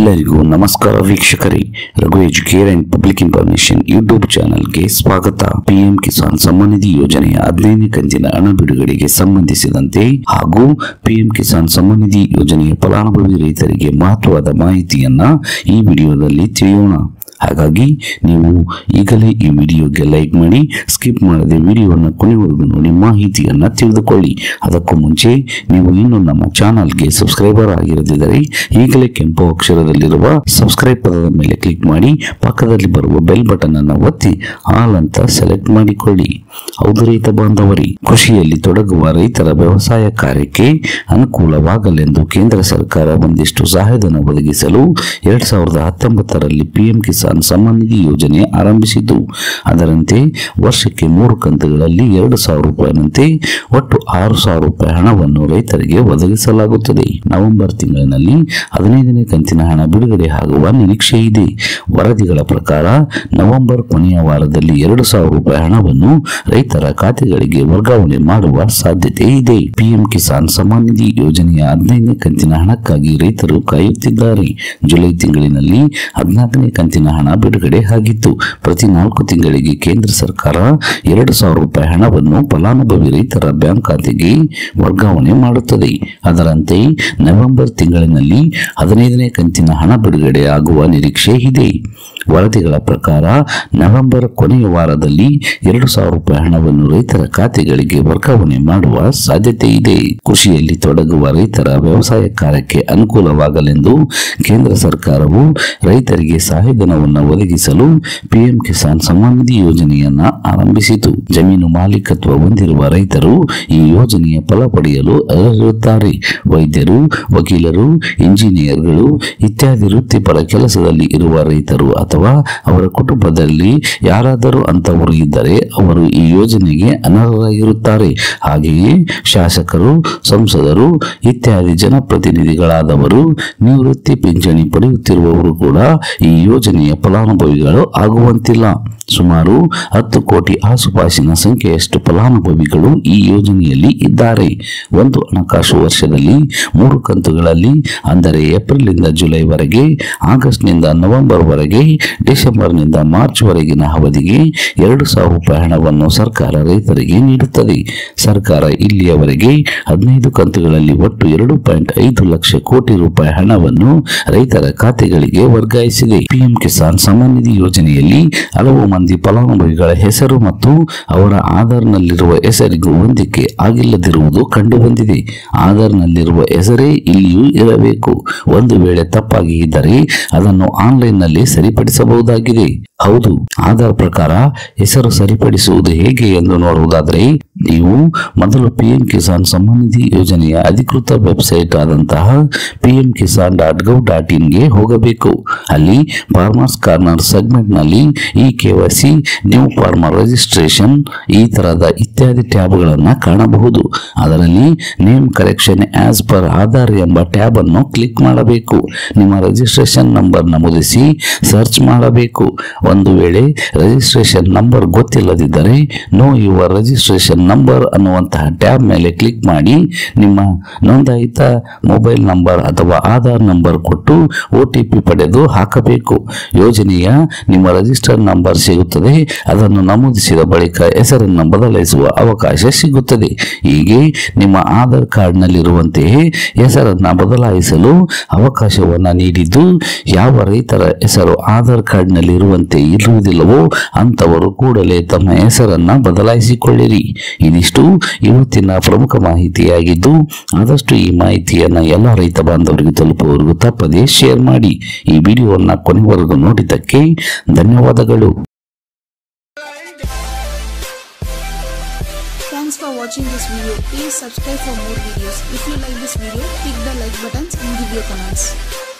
ಎಲ್ಲರಿಗೂ ನಮಸ್ಕಾರ ವೀಕ್ಷಕರೇ Raghu Educare and public information YouTube ಚಾನೆಲ್ಗೆ ಸ್ವಾಗತ ಪಿಎಂ ಕಿಸಾನ್ ಸಮ್ಮಾನ್ ನಿಧಿ ಯೋಜನೆಯ ಹದಿನೈದನೇ ಕಂತಿನ ಹಣ ಬಿಡುಗಡೆಗೆ ಸಂಬಂಧಿಸಿದಂತೆ ಹಾಗೂ ಪಿಎಂ ಕಿಸಾನ್ ಸಮ್ಮಾನ್ ನಿಧಿ ಯೋಜನೆಯ ಫಲಾನುಭವಿ ರೈತರಿಗೆ ಮಹತ್ವದ ಮಾಹಿತಿಯನ್ನ ಈ ವಿಡಿಯೋದಲ್ಲಿ ತಿಳಿಯೋಣ ಹಾಗಾಗಿ ನೀವು ಈಗಲೇ ಈ ವಿಡಿಯೋಗೆ ಲೈಕ್ ಮಾಡಿ ಸ್ಕಿಪ್ ಮಾಡದೆ ವಿಡಿಯೋವನ್ನು ಕೊನೆವರೆಗೂ ನೋಡಿ ಮಾಹಿತಿಯನ್ನ ತಿಳಿದುಕೊಳ್ಳಿ ಅದಕ್ಕೂ ಮುಂಚೆ ನೀವು ಇನ್ನು ನಮ್ಮ ಚಾನಲ್ಗೆ ಸಬ್ಸ್ಕ್ರೈಬರ್ ಆಗಿರದಿದ್ದರೆ ಈಗಲೇ ಕೆಂಪು ಅಕ್ಷರದಲ್ಲಿರುವ ಸಬ್ಸ್ಕ್ರೈಬ್ ಪದದ ಮೇಲೆ ಕ್ಲಿಕ್ ಮಾಡಿ ಪಕ್ಕದಲ್ಲಿ ಬರುವ ಬೆಲ್ ಬಟನ್ ಅನ್ನು ಒತ್ತಿ ಆಲ್ ಅಂತ ಸೆಲೆಕ್ಟ್ ಮಾಡಿಕೊಳ್ಳಿ ಹೌದು ರೈತ ಬಾಂಧವರಿ ಕೃಷಿಯಲ್ಲಿ ತೊಡಗುವ ರೈತರ ವ್ಯವಸಾಯ ಕಾರ್ಯಕ್ಕೆ ಅನುಕೂಲವಾಗಲೆಂದು ಕೇಂದ್ರ ಸರ್ಕಾರ ಒಂದಿಷ್ಟು ಸಹಾಯಧನ ಒದಗಿಸಲು ಎರಡ್ ಸಾವಿರದ ಹತ್ತೊಂಬತ್ತರಲ್ಲಿ ಪಿಎಂ ಕಿಸಾನ್ ಸಮ್ಮಾನ್ ನಿಧಿ ಯೋಜನೆ ಆರಂಭಿಸಿದ್ದು ಅದರಂತೆ ವರ್ಷಕ್ಕೆ ಮೂರು ಕಂತುಗಳಲ್ಲಿ ಎರಡು ಸಾವಿರ ರೂಪಾಯಿನಂತೆ ಒಟ್ಟು ಆರು ಸಾವಿರ ರೂಪಾಯಿ ಹಣವನ್ನು ರೈತರಿಗೆ ಒದಗಿಸಲಾಗುತ್ತದೆ ನವೆಂಬರ್ ತಿಂಗಳಿನಲ್ಲಿ ಹದಿನೈದನೇ ಕಂತಿನ ಹಣ ಬಿಡುಗಡೆ ಆಗುವ ನಿರೀಕ್ಷೆ ಇದೆ ವರದಿಗಳ ಪ್ರಕಾರ ನವೆಂಬರ್ ಕೊನೆಯ ವಾರದಲ್ಲಿ ಎರಡು ಸಾವಿರ ರೂಪಾಯಿ ಹಣವನ್ನು ರೈತರ ಖಾತೆಗಳಿಗೆ ವರ್ಗಾವಣೆ ಮಾಡುವ ಸಾಧ್ಯತೆ ಇದೆ ಪಿಎಂ ಕಿಸಾನ್ ಸಮ್ಮಾನ್ ನಿಧಿ ಯೋಜನೆಯ ಹದಿನೈದನೇ ಕಂತಿನ ಹಣಕ್ಕಾಗಿ ರೈತರು ಕಾಯುತ್ತಿದ್ದಾರೆ ಜುಲೈ ತಿಂಗಳಿನಲ್ಲಿ ಹದಿನಾಲ್ಕನೇ ಕಂತಿನ ಹಣ ಬಿಡುಗಡೆ ಆಗಿತ್ತು ಪ್ರತಿ ನಾಲ್ಕು ತಿಂಗಳಿಗೆ ಕೇಂದ್ರ ಸರ್ಕಾರ ಎರಡು ಸಾವಿರ ರೂಪಾಯಿ ಹಣವನ್ನು ಫಲಾನುಭವಿ ರೈತರ ಬ್ಯಾಂಕ್ ಖಾತೆಗೆ ವರ್ಗಾವಣೆ ಮಾಡುತ್ತದೆ ಅದರಂತೆ ನವೆಂಬರ್ ತಿಂಗಳಿನಲ್ಲಿ ಹದಿನೈದನೇ ಕಂತಿನ ಹಣ ಬಿಡುಗಡೆ ಆಗುವ ನಿರೀಕ್ಷೆ ಇದೆ ವರದಿಗಳ ಪ್ರಕಾರ ನವೆಂಬರ್ ಕೊನೆಯ ವಾರದಲ್ಲಿ ಎರಡು ಸಾವಿರ ರೂಪಾಯಿ ಹಣವನ್ನು ರೈತರ ಖಾತೆಗಳಿಗೆ ವರ್ಗಾವಣೆ ಮಾಡುವ ಸಾಧ್ಯತೆ ಇದೆ ಕೃಷಿಯಲ್ಲಿ ತೊಡಗುವ ರೈತರ ವ್ಯವಸಾಯ ಕಾರ್ಯಕ್ಕೆ ಅನುಕೂಲವಾಗಲೆಂದು ಕೇಂದ್ರ ಸರ್ಕಾರವು ರೈತರಿಗೆ ಸಹಾಯಧನವನ್ನು ಒದಗಿಸಲು ಪಿಎಂ ಕಿಸಾನ್ ಸಮ್ಮಾನ್ ನಿಧಿ ಯೋಜನೆಯನ್ನ ಆರಂಭಿಸಿತು ಜಮೀನು ಮಾಲೀಕತ್ವ ಹೊಂದಿರುವ ರೈತರು ಈ ಯೋಜನೆಯ ಫಲ ಪಡೆಯಲು ಅರ್ಹರಿರುತ್ತಾರೆ ವೈದ್ಯರು ವಕೀಲರು ಇಂಜಿನಿಯರ್ಗಳು ಇತ್ಯಾದಿ ವೃತ್ತಿಪರ ಕೆಲಸದಲ್ಲಿ ಇರುವ ರೈತರು ಅಥವಾ ಅವರ ಕುಟುಂಬದಲ್ಲಿ ಯಾರಾದರೂ ಅಂತವರು ಇದ್ದರೆ ಅವರು ಈ ಯೋಜನೆಗೆ ಅನರ್ಹರಾಗಿರುತ್ತಾರೆ ಹಾಗೆಯೇ ಶಾಸಕರು ಸಂಸದರು ಇತ್ಯಾದಿ ಜನಪ್ರತಿನಿಧಿಗಳಾದವರು ನಿವೃತ್ತಿ ಪಿಂಚಣಿ ಪಡೆಯುತ್ತಿರುವವರು ಕೂಡ ಈ ಯೋಜನೆಯ ಫಲಾನುಭವಿಗಳು ಆಗುವಂತಿಲ್ಲ ಸುಮಾರು ಹತ್ತು ಕೋಟಿ ಆಸುಪಾಸಿನ ಸಂಖ್ಯೆಯಷ್ಟು ಫಲಾನುಭವಿಗಳು ಈ ಯೋಜನೆಯಲ್ಲಿ ಇದ್ದಾರೆ ಒಂದು ಹಣಕಾಸು ವರ್ಷದಲ್ಲಿ ಮೂರು ಕಂತುಗಳಲ್ಲಿ ಅಂದರೆ ಏಪ್ರಿಲ್ನಿಂದ ಜುಲೈವರೆಗೆ ಆಗಸ್ಟ್ನಿಂದ ನವೆಂಬರ್ ವರೆಗೆ ಡಿಸೆಂಬರ್ನಿಂದ ಮಾರ್ಚ್ ವರೆಗಿನ ಅವಧಿಗೆ ಎರಡು ಸಾವಿರ ರೂಪಾಯಿ ಹಣವನ್ನು ಸರ್ಕಾರ ರೈತರಿಗೆ ನೀಡುತ್ತದೆ ಸರ್ಕಾರ ಇಲ್ಲಿಯವರೆಗೆ ಹದಿನೈದು ಕಂತುಗಳಲ್ಲಿ ಒಟ್ಟು ಎರಡು ಪಾಯಿಂಟ್ ಐದು ಲಕ್ಷ ಕೋಟಿ ರೂಪಾಯಿ ಹಣವನ್ನು ರೈತರ ಖಾತೆಗಳಿಗೆ ವರ್ಗಾಯಿಸಿದೆ ಪಿಎಂ ಕಿಸಾನ್ ಸಮ್ಮಾನ್ ನಿಧಿ ಯೋಜನೆಯಲ್ಲಿ ಹಲವು ಮಂದಿ ಫಲಾನುಭವಿಗಳ ಹೆಸರು ಮತ್ತು ಅವರ ಆಧಾರ್ನಲ್ಲಿರುವ ಹೆಸರಿಗೂ ಹೊಂದಿಕೆ ಆಗಿಲ್ಲದಿರುವುದು ಕಂಡುಬಂದಿದೆ ಆಧಾರ್ನಲ್ಲಿರುವ ಹೆಸರೇ ಇಲ್ಲಿಯೂ ಇರಬೇಕು ಒಂದು ವೇಳೆ ತಪ್ಪಾಗಿ ಇದ್ದರೆ ಅದನ್ನು ಆನ್ಲೈನ್ನಲ್ಲಿ ಸರಿಪಡಿಸಬಹುದಾಗಿದೆ ಹೌದು ಆಧಾರ್ ಪ್ರಕಾರ ಹೆಸರು ಸರಿಪಡಿಸುವುದು ಹೇಗೆ ಎಂದು ನೋಡುವುದಾದರೆ ನೀವು ಮೊದಲು ಪಿಎಂ ಕಿಸಾನ್ ಸಮ್ಮಾನ್ ನಿಧಿ ಯೋಜನೆಯ ಅಧಿಕೃತ ವೆಬ್ಸೈಟ್ ಆದಂತಹ PM Kisan dot gov dot ಇನ್ಗೆ ಹೋಗಬೇಕು ಅಲ್ಲಿ ಫಾರ್ಮರ್ಸ್ ಕಾರ್ನರ್ ಸೆಗ್ಮೆಂಟ್ ನಲ್ಲಿ ಈ ಕೆವೈಸಿ ನ್ಯೂ ಫಾರ್ಮರ್ ರಿಜಿಸ್ಟ್ರೇಷನ್ ಈ ತರಹದ ಇತ್ಯಾದಿ ಟ್ಯಾಬ್ಗಳನ್ನು ಕಾಣಬಹುದು ಅದರಲ್ಲಿ name correction as per Aadhaar ಎಂಬ ಟ್ಯಾಬ್ ಅನ್ನು ಕ್ಲಿಕ್ ಮಾಡಬೇಕು ನಿಮ್ಮ ರಿಜಿಸ್ಟ್ರೇಷನ್ ನಂಬರ್ ನಮೂದಿಸಿ ಸರ್ಚ್ ಮಾಡಬೇಕು ಒಂದು ವೇಳೆ ರಿಜಿಸ್ಟ್ರೇಷನ್ ನಂಬರ್ ಗೊತ್ತಿಲ್ಲದಿದ್ದರೆ ನೋ ಯುವರ್ ರಿಜಿಸ್ಟ್ರೇಷನ್ ನಂಬರ್ ಅನ್ನುವಂತಹ ಟ್ಯಾಬ್ ಮೇಲೆ ಕ್ಲಿಕ್ ಮಾಡಿ ನಿಮ್ಮ ನೋಂದಾಯಿತ ಮೊಬೈಲ್ ನಂಬರ್ ಅಥವಾ ಆಧಾರ್ ನಂಬರ್ ಕೊಟ್ಟು ಒ ಟಿ ಪಿ ಪಡೆದು ಹಾಕಬೇಕು ಯೋಜನೆಯ ನಿಮ್ಮ ರಿಜಿಸ್ಟರ್ ನಂಬರ್ ಸಿಗುತ್ತದೆ ಅದನ್ನು ನಮೂದಿಸಿದ ಬಳಿಕ ಹೆಸರನ್ನು ಬದಲಾಯಿಸುವ ಅವಕಾಶ ಸಿಗುತ್ತದೆ ಹೀಗೆ ನಿಮ್ಮ ಆಧಾರ್ ಕಾರ್ಡ್ನಲ್ಲಿರುವಂತೆಯೇ ಹೆಸರನ್ನು ಬದಲಾಯಿಸಲು ಅವಕಾಶವನ್ನು ನೀಡಿದ್ದು ಯಾವ ರೈತರ ಹೆಸರು ಆಧಾರ್ ಕಾರ್ಡ್ನಲ್ಲಿ ಇರುವಂತೆ ಇರುವುದಿಲ್ಲವೋ ಅಂತವರು ಕೂಡಲೇ ತಮ್ಮ ಹೆಸರನ್ನ ಬದಲಾಯಿಸಿಕೊಳ್ಳಿರಿ ಇದಿಷ್ಟು ಇವತ್ತಿನ ಪ್ರಮುಖ ಮಾಹಿತಿಯಾಗಿದ್ದು ಆದಷ್ಟು ಈ ಮಾಹಿತಿಯನ್ನ ಎಲ್ಲ ರೈತ ಬಾಂಧವರಿಗೆ ತಲುಪುವವರೆಗೂ ತಪ್ಪದೆ ಶೇರ್ ಮಾಡಿ ಈ ವಿಡಿಯೋವನ್ನ ಕೊನೆವರೆಗೂ ನೋಡಿದ್ದಕ್ಕೆ ಧನ್ಯವಾದಗಳು Thanks for watching this video. Please subscribe for more videos. If you like this video, click the like buttons and give your comments.